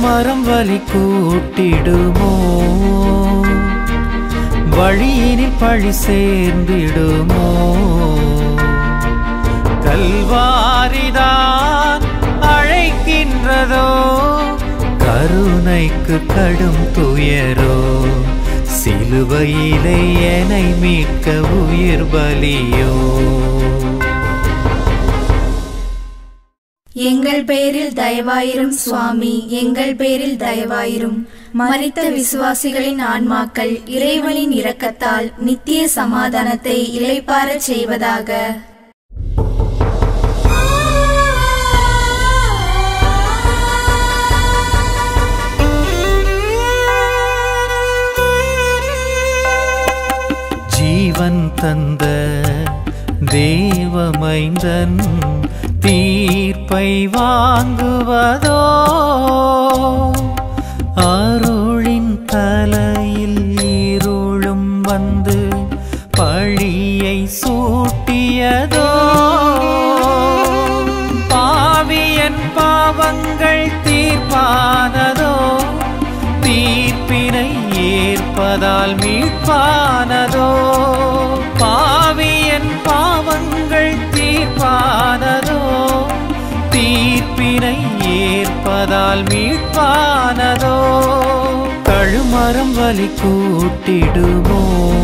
கழுமரம் வலி கூட்டிடுமோ வழியினில் பழி சேர்ந்திடுமோ கல்வாரிதான் அழைக்கின்றதோ கருணைக்கு கடும் துயரோ சிலுவையிலே என்னை மீட்க உயிர் பலியோ எங்கள் பேரில் தயவாயிரும் சுவாமி எங்கள் பேரில் தயவாயிரும் மரித்த விசுவாசிகளின் ஆன்மாக்கள் இறைவனின் இரக்கத்தால் நித்திய சமாதானத்தை இளைப்பாரச் செய்வதாக ஜீவன் தந்த தேவமைந்தன் தீர்ப்பை வாங்குவதோ அருளின் தலையில் இருளும் வந்து பழியை சூட்டியதோ பாவியன் பாவங்கள் தீர்ப்பானதோ தீர்ப்பினை ஏற்பதால் மீட்பானதோ பாவியன் பாவங்கள் தீர்ப்பானதோ தீர்ப்பினை ஏற்பதால் மீட்பானதோ கழுமரம் வலி கூட்டிடுமோ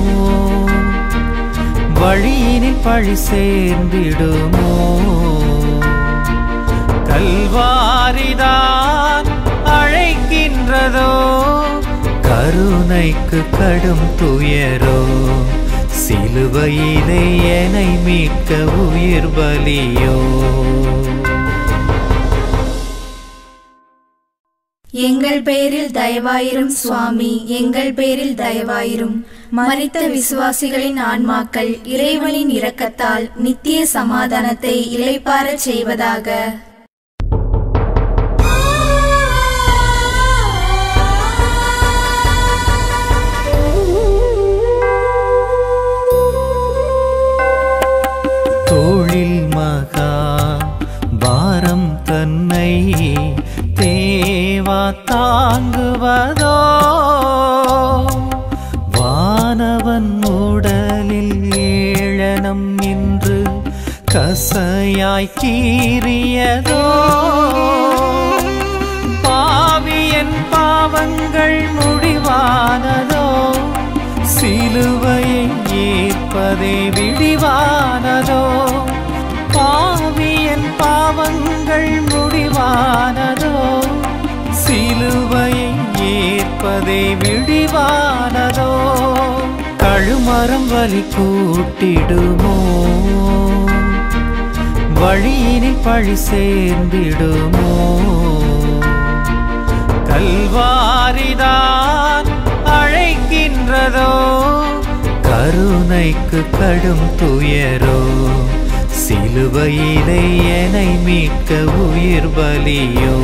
வழியினில் பழி சேர்ந்திடுமோ கல்வாரிதான் அழைக்கின்றதோ கருணைக்கு கடும் துயரோ சிலுவையிலே என்னை மீட்க உயிர் பலியோ எங்கள் பேரில் தயவாயிரும் சுவாமி எங்கள் பேரில் தயவாயிரும் மரித்த விசுவாசிகளின் ஆன்மாக்கள் இறைவனின் இரக்கத்தால் நித்திய சமாதானத்தை இளைப்பாரச் செய்வதாக தோளில் மகா பாரம் தன்னை தேவா தாங்குவதோ வானவன் உடலில் ஏளனம் இன்று கசையாய் கீறியதோ பாவியன் பாவங்கள் முடிவானதோ சிலுவையை ஏற்பதே விடிவானதோ பாவியன் பாவங்கள் முடிவானதோ சிலுவையை ஏற்பதே விடிவானதோ கழுமரம் வலி கூட்டிடுமோ வழியினில் பழி சேர்ந்திடுமோ கல்வாரிதான் அழைக்கின்றதோ கருணைக்கு கடும் துயரோ சிலுவையிலே என்னை மீட்க உயிர் பலியோ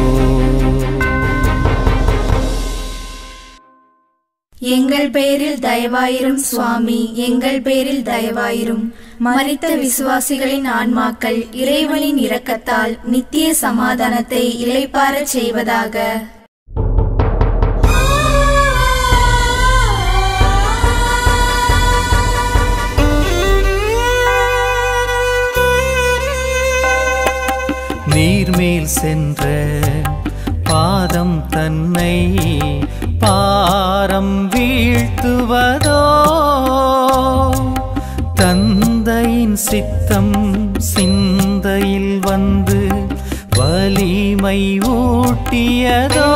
எங்கள் பேரில் தயவாயிரும் சுவாமி எங்கள் பேரில் தயவாயிரும் மரித்த விசுவாசிகளின் ஆன்மாக்கள் இறைவனின் இரக்கத்தால் நித்திய சமாதானத்தை இளைப்பாரச் செய்வதாக நீர்மேல் சென்ற பாதம் தன்னை பாரம் வீழ்த்துவதோ தந்தையின் சித்தம் சிந்தையில் வந்து வலிமை ஊட்டியதோ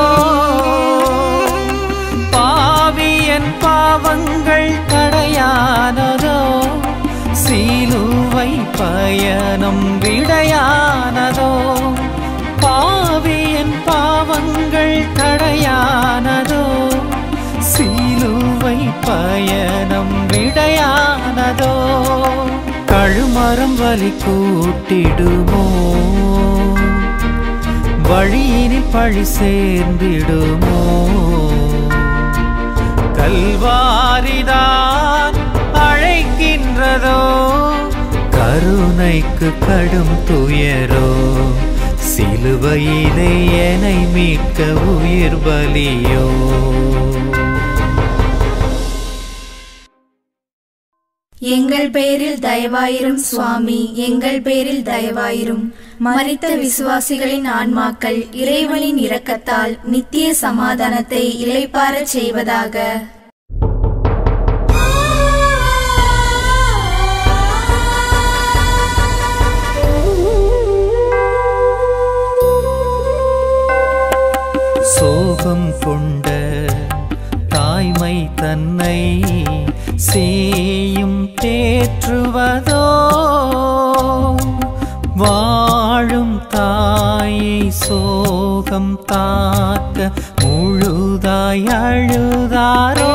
பாவியன் பாவங்கள் தடையானதோ சிலுவை பயணம் விடையானதோ பாவியன் பாவங்கள் தடையானதோ சிலுவை பயணம் விடையானதோ கழுமரம் வலி கூட்டிடுமோ வழியினில் பழி சேர்ந்திடுமோ கல்வாரிதான் அழைக்கின்றதோ கருணைக்கு கடும் துயரோ சிலுவையிலே என்னை மீட்க உயிர் பலியோ எங்கள் பேரில் தயவாயிரும் சுவாமி எங்கள் பேரில் தயவாயிரும் மரித்த விசுவாசிகளின் ஆன்மாக்கள் இறைவனின் இரக்கத்தால் நித்திய சமாதானத்தை இளைப்பாரச் செய்வதாக சோகம் கொண்ட தாய்மை தன்னை சேயும் தேற்றுவதோ வாழும் தாயை சோகம் தாக்க முழுதாய் அழுதாரோ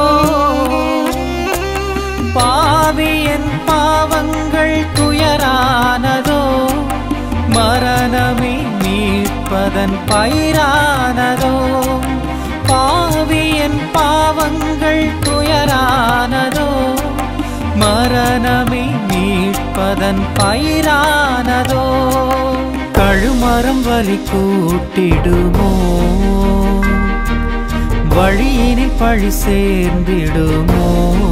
பாவியன் பாவங்கள் துயரானதோ மரணமே மீட்பதன் பயிரானதோ பாவியன் பாவங்கள் துயரானதோ மரணமே மீட்பதன் பயிரானதோ கழுமரம் வலி கூட்டிடுமோ வழியினில் பழி சேர்ந்திடுமோ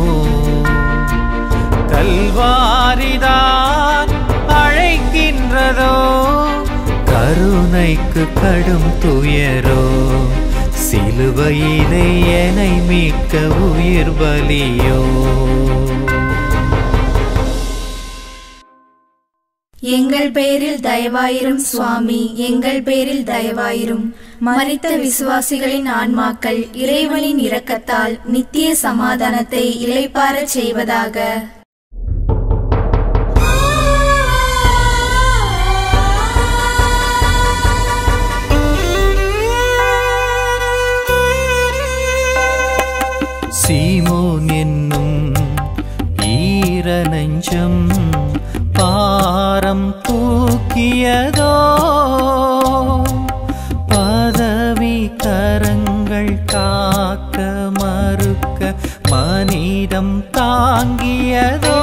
கல்வாரிதான் அழைக்கின்றதோ கருணைக்கு கடும் துயரோ சிலுவையிலே என்னை மீட்க உயிர் பலியோ எங்கள் பேரில் தயவாயிரும் சுவாமி எங்கள் பேரில் தயவாயிரும் மரித்த விசுவாசிகளின் ஆன்மாக்கள் இறைவனின் இரக்கத்தால் நித்திய சமாதானத்தை இளைப்பாரச் செய்வதாக சீமோன் என்னும் ஈர நெஞ்சம் பாரம் தூக்கியதோ பதவி கரங்கள் காக்க மறுக்க மனிதம் தாங்கியதோ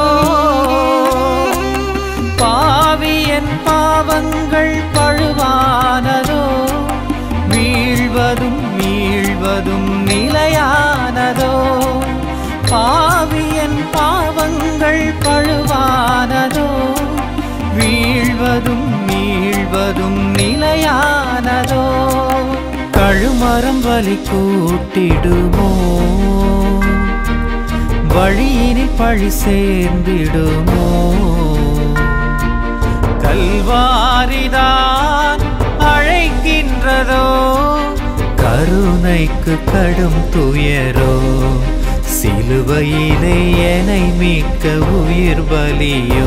பாவியன் பாவங்கள் பழுவானதோ வீழ்வதும் மீழ்வதும் நிலையானதோ பாவியன் பாவங்கள் பழுவானதோ வீழ்வதும் மீழ்வதும் நிலையானதோ கழுமரம் வலி கூட்டிடுமோ வழியினில் பழி சேர்ந்திடுமோ கல்வாரிதான் அழைக்கின்றதோ கருணைக்கு கடும் துயரோ சிலுவையிலே என்னை மீட்க உயிர் பலியோ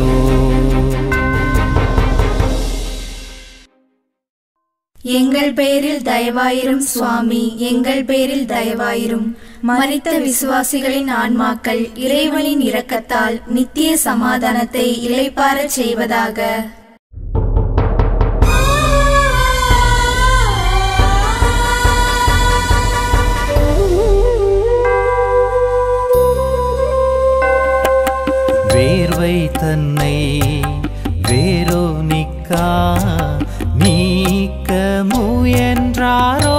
எங்கள் பேரில் தயவாயிரும் சுவாமி எங்கள் பேரில் தயவாயிரும் மரித்த விசுவாசிகளின் ஆன்மாக்கள் இறைவனின் இரக்கத்தால் நித்திய சமாதானத்தை இளைப்பாரச் செய்வதாக வேர்வை தன்னை வேரோனிக்கா நீக்க முயன்றாரோ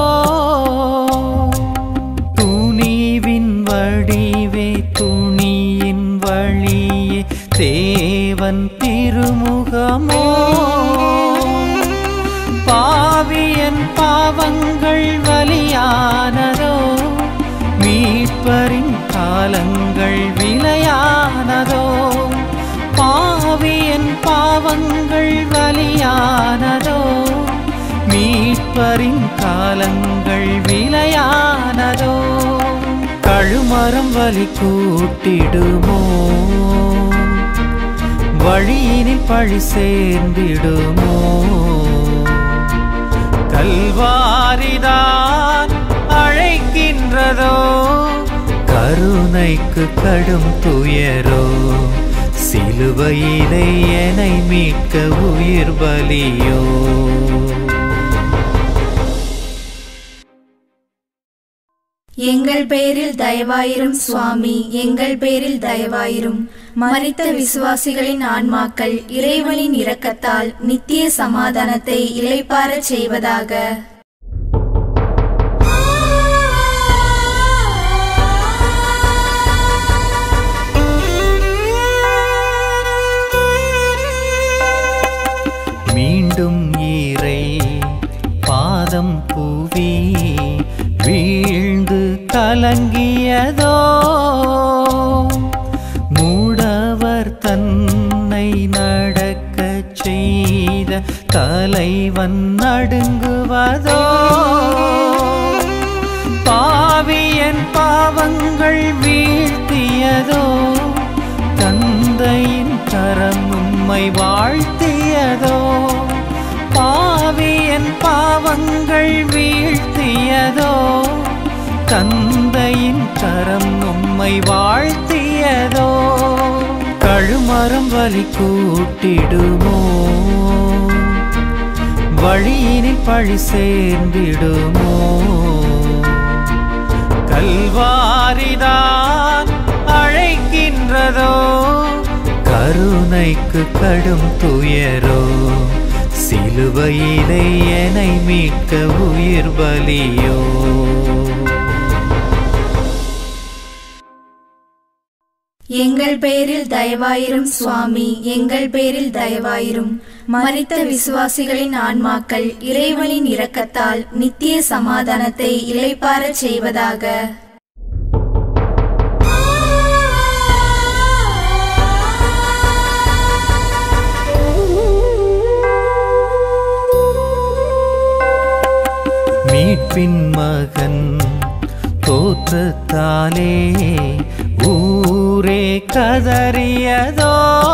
துணிவின் வடிவே துணியின் வழியே தேவன் திருமுகமோ பாவியன் பாவங்கள் வலியானதோ மீட்பரின் காலங்கள் விலையானதோ பாவியன் பாவங்கள் வலியானதோ மீட்பரின் காலங்கள் விலையானதோ கழுமரம் வலி கூட்டிடுமோ வழியினில் பழி சேர்ந்திடுமோ கல்வாரிதான் அழைக்கின்றதோ கருணைக்கு கடும் துயரோ சிலுவையிலே என்னை மீட்க உயிர் பலியோ எங்கள் பேரில் தயவாயிரும் சுவாமி எங்கள் பேரில் தயவாயிரும் மரித்த விசுவாசிகளின் ஆன்மாக்கள் இறைவனின் இரக்கத்தால் நித்திய சமாதானத்தை இளைப்பாரச் செய்வதாக மீண்டும் ஈரை பாதம் பூவி வீழ்ந்து கலங்கியதோ மூடவர் தன்னை நடக்கச் செய்த தலைவன் நடுங்குவதோ பாவியன் பாவங்கள் வீழ்த்தியதோ தந்தையின் கரம் உம்மை வாழ்த்தியதோ பாவியன் பாவங்கள் வீழ்த்தியதோ தந்தையின் கரம் உம்மை வாழ்த்தியதோ கழுமரம் வலி கூட்டிடுமோ வழியினில் பழி சேர்ந்திடுமோ கல்வாரிதான் அழைக்கின்றதோ கருணைக்கு கடும் துயரோ சிலுவையிலே என்னை மீட்க உயிர் பலியோ எங்கள் பேரில் தயவாயிரும் சுவாமி எங்கள் பேரில் தயவாயிரும் மரித்த விசுவாசிகளின் ஆன்மாக்கள் இறைவனின் இரக்கத்தால் நித்திய சமாதானத்தை இளைப்பாரச் செய்வதாக மீட்பின் மகன் தோற்றத்தாலே ஊரே கதறியதோ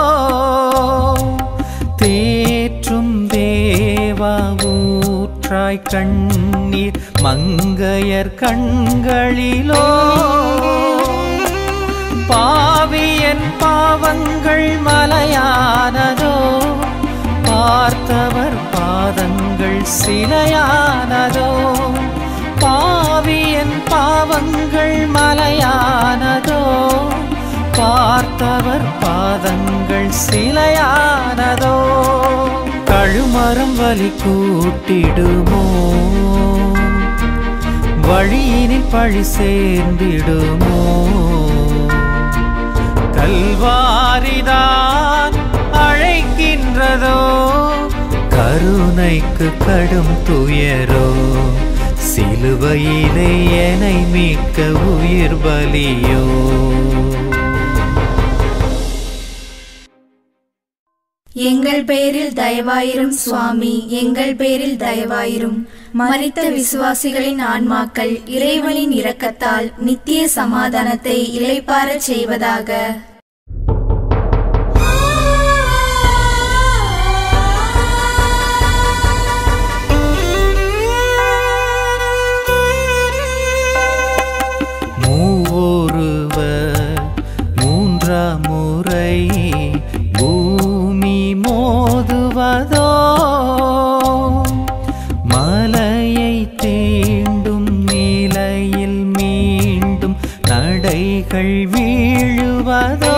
தேற்றும் தேவா ஊற்றாய் கண்ணீர் மங்கையர் கண்களிலோ பாவியன் பாவங்கள் மலையானதோ பார்த்தவர் பாதங்கள் சிலையானதோ பாவியன் பாவங்கள் மலையானதோ பார்த்தவர் பாதங்கள் சிலையானதோ கழுமரம் வலி கூட்டிடுமோ வழியினில் பழி சேர்ந்திடுமோ கல்வாரிதான் அழைக்கின்றதோ கருணைக்கு கடும் துயரோ சிலுவையிலே என்னை மீட்க உயிர் பலியோ எங்கள் பேரில் தயவாயிரும் சுவாமி எங்கள் பேரில் தயவாயிரும் மரித்த விசுவாசிகளின் ஆன்மாக்கள் இறைவனின் இரக்கத்தால் நித்திய சமாதானத்தை இளைப்பாரச் செய்வதாக மூவொருவர் மூன்றாம் முறை பூமி மோதுவதோ மலையை தீண்டும் நிலையில் மீண்டும் நடைகள் வீழுவதோ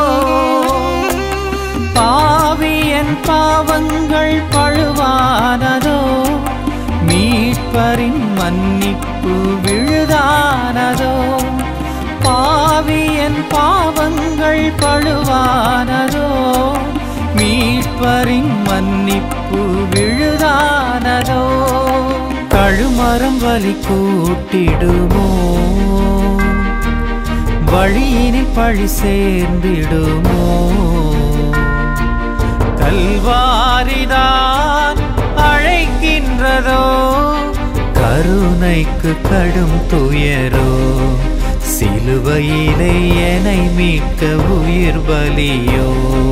பாவியன் பாவங்கள் பழுவானதோ மீட்பரின் மன்னிப்பு விழுதானதோ பாவியன் பாவங்கள் பழுவானதோ மீட்பரின் மன்னிப்பு விழுதானதோ கழுமரம் வலி கூட்டிடுமோ வழியினில் பழி சேர்ந்திடுமோ கல்வாரிதான் அழைக்கின்றதோ கருணைக்கு கடும் துயரோ சிலுவையிலே என்னை மீட்க உயிர் பலியோ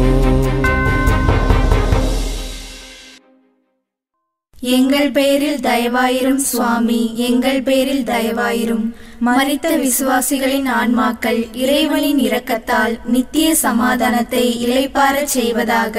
எங்கள் பேரில் தயவாயிரும் சுவாமி எங்கள் பேரில் தயவாயிரும் மரித்த விசுவாசிகளின் ஆன்மாக்கள் இறைவனின் இரக்கத்தால் நித்திய சமாதானத்தை இளைப்பாரச் செய்வதாக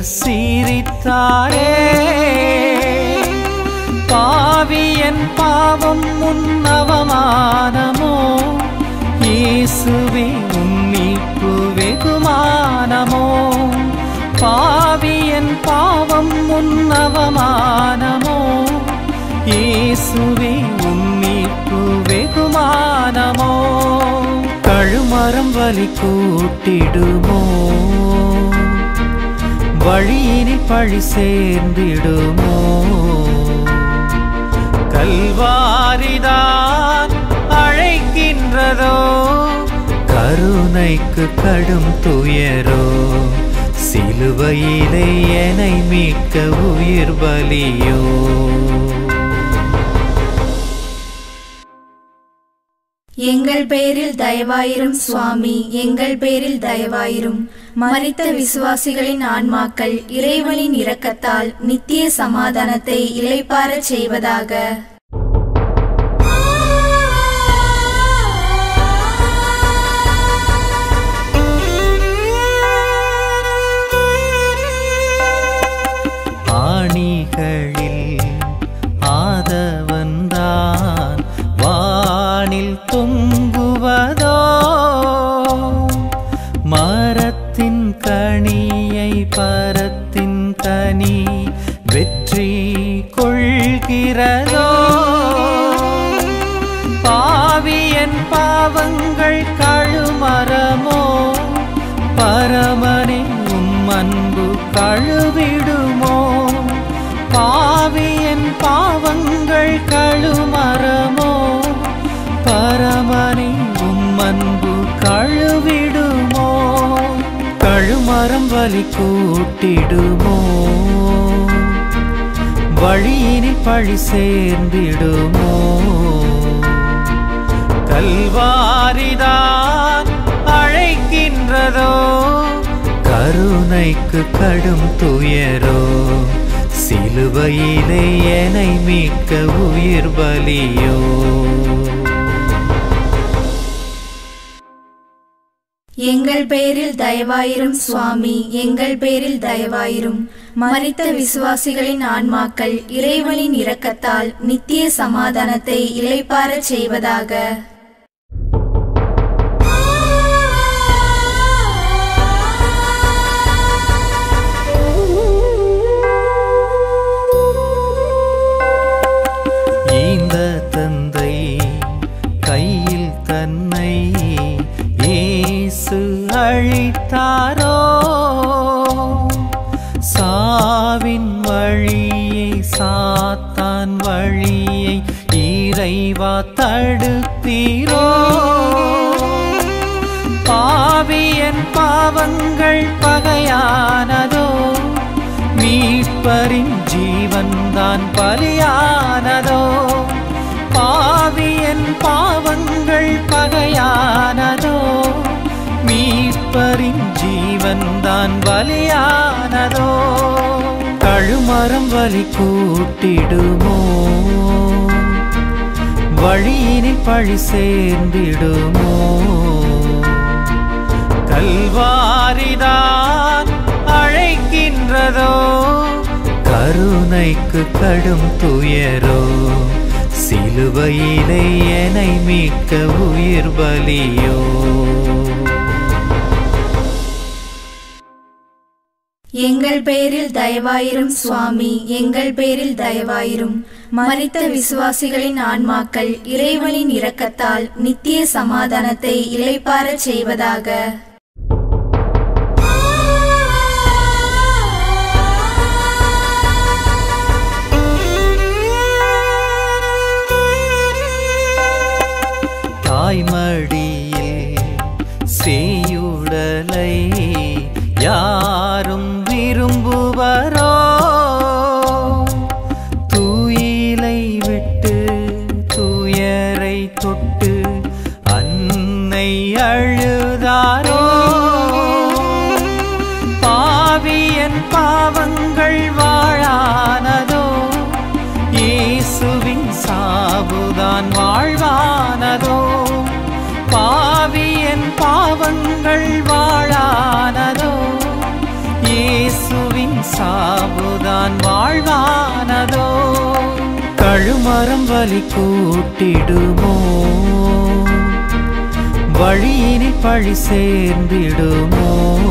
மீட்பர் சீரித்தாரே பாவியன் பாவம் முன்னவமானமோ இயேசுவே உம் மீட்பு வெகுமானமோ பாவியன் பாவம் முன்னவமானமோ இயேசுவே உம் மீட்பு வெகுமானமோ கழுமரம் வலி கூட்டிடுமோ வழியினில் பழி சேர்ந்திடுமோ கல்வாரிதான் அழைக்கின்றதோ கருணைக்கு கடும் துயரோ சிலுவையிலே என்னை மீட்க உயிர் பலியோ எங்கள் பேரில் தயவாயிரும் சுவாமி எங்கள் பேரில் தயவாயிரும் மரித்த விசுவாசிகளின் ஆன்மாக்கள் இறைவனின் இரக்கத்தால் நித்திய சமாதானத்தை இளைப்பாரச் செய்வதாக ஆணிகளில் ஆதவன்தான் வானில் தொங்குவதோ மரத்தின் கனியை பரத்தின் கனி வெற்றி கொள்கிறதோ பாவியன் பாவங்கள் கழுமரமோ பரமனே உம் அன்பு கழுவிடுமோ பாவியன் பாவங்கள் கழுமரமோ பரமனே உம் அன்பு கழுவிடுமோ கழுமரம் வலி கூட்டிடுமோ வழியினில் பழி சேர்ந்திடுமோ கல்வாரிதான் அழைக்கின்றதோ கருணைக்கு கடும் துயரோ சிலுவையிலே என்னை மீட்க உயிர் பலியோ எங்கள் பேரில் தயவாயிரும் சுவாமி எங்கள் பேரில் தயவாயிரும் மரித்த விசுவாசிகளின் ஆன்மாக்கள் இறைவனின் இரக்கத்தால் நித்திய சமாதானத்தை இளைப்பாரச் செய்வதாக ஈந்த தந்தை கையில் தன்னை இயேசு அழித்தாரோ சாவின் வழியை சாத்தான் வழியை இறைவா தடுத்தீரோ பாவியன் பாவங்கள் பகையானதோ மீட்பரின் ஜீவன்தான் பலியானதோ பாவியன் பாவங்கள் பகையானதோ மீட்பரின் ஜீவன்தான் பலியானதோ கழுமரம் வலி கூட்டிடுமோ வழியினில் பழி சேர்ந்திடுமோ கல்வாரிதான் அழைக்கின்றதோ கருணைக்கு கடும் துயரோ சிலுவையிலே என்னை மீட்க உயிர் பலியோ எங்கள் பேரில் தயவாயிரும் சுவாமி எங்கள் பேரில் தயவாயிரும் மரித்த விசுவாசிகளின் ஆன்மாக்கள் இறைவனின் இரக்கத்தால் நித்திய சமாதானத்தை இளைப்பாரச் செய்வதாக தாய்மடியில் செய்யுடலை யாரும் விரும்புவரோ தூயிலை விட்டு துயரை தொட்டு அன்னை அழுதாரோ பாவியன் பாவங்கள் வாழானதோ இயேசுவின் சாவுதான் வாழ்வானதோ பாவியன் பாவங்கள் வாழானதோ இயேசுவின் சாவுதான் வாழ்வானதோ கழுமரம் வலி கூட்டிடுமோ வழியினில் பழி சேர்ந்திடுமோ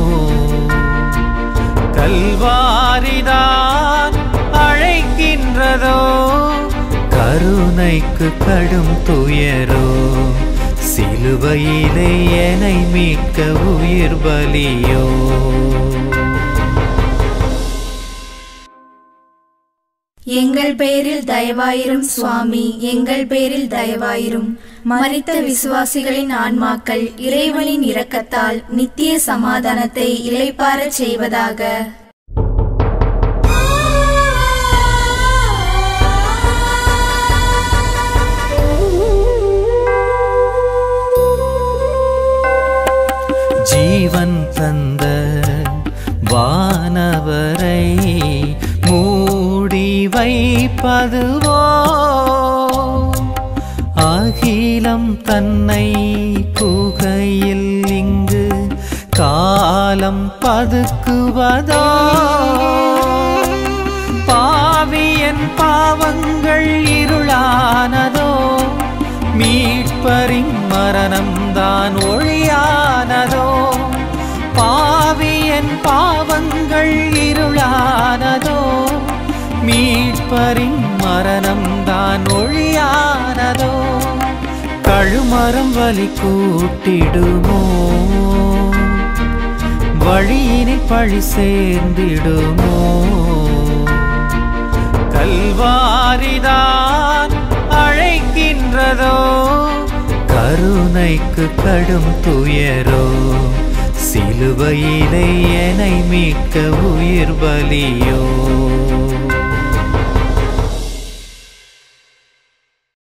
கல்வாரிதான் அழைக்கின்றதோ கருணைக்கு கடும் துயரோ சிலுவையிலே என்னை மீட்க உயிர் பலியோ எங்கள் பேரில் தயவாயிரும் சுவாமி எங்கள் பேரில் தயவாயிரும் மரித்த விசுவாசிகளின் ஆன்மாக்கள் இறைவனின் இரக்கத்தால் நித்திய சமாதானத்தை இளைப்பாரச் செய்வதாக ஜீவன் தந்த வானவரை மூடி வைப்பதுவோ அகிலம் தன்னை புகையில் இங்கு காலம் பதுக்குவதோ பாவியன் பாவங்கள் இருளானதோ மீட்பரின் மரணம்தான் ஒளியானதோ பாவியன் பாவங்கள் இருளானதோ மீட்பரின் மரணம்தான் ஒளியானதோ கழுமரம் வலி கூட்டிடுமோ வழியினில் பழி சேர்ந்திடுமோ கல்வாரிதான் அழைக்கின்றதோ கருணைக்கு கடும் துயரோ சிலுவையிலே என்னை மீட்க உயிர் பலியோ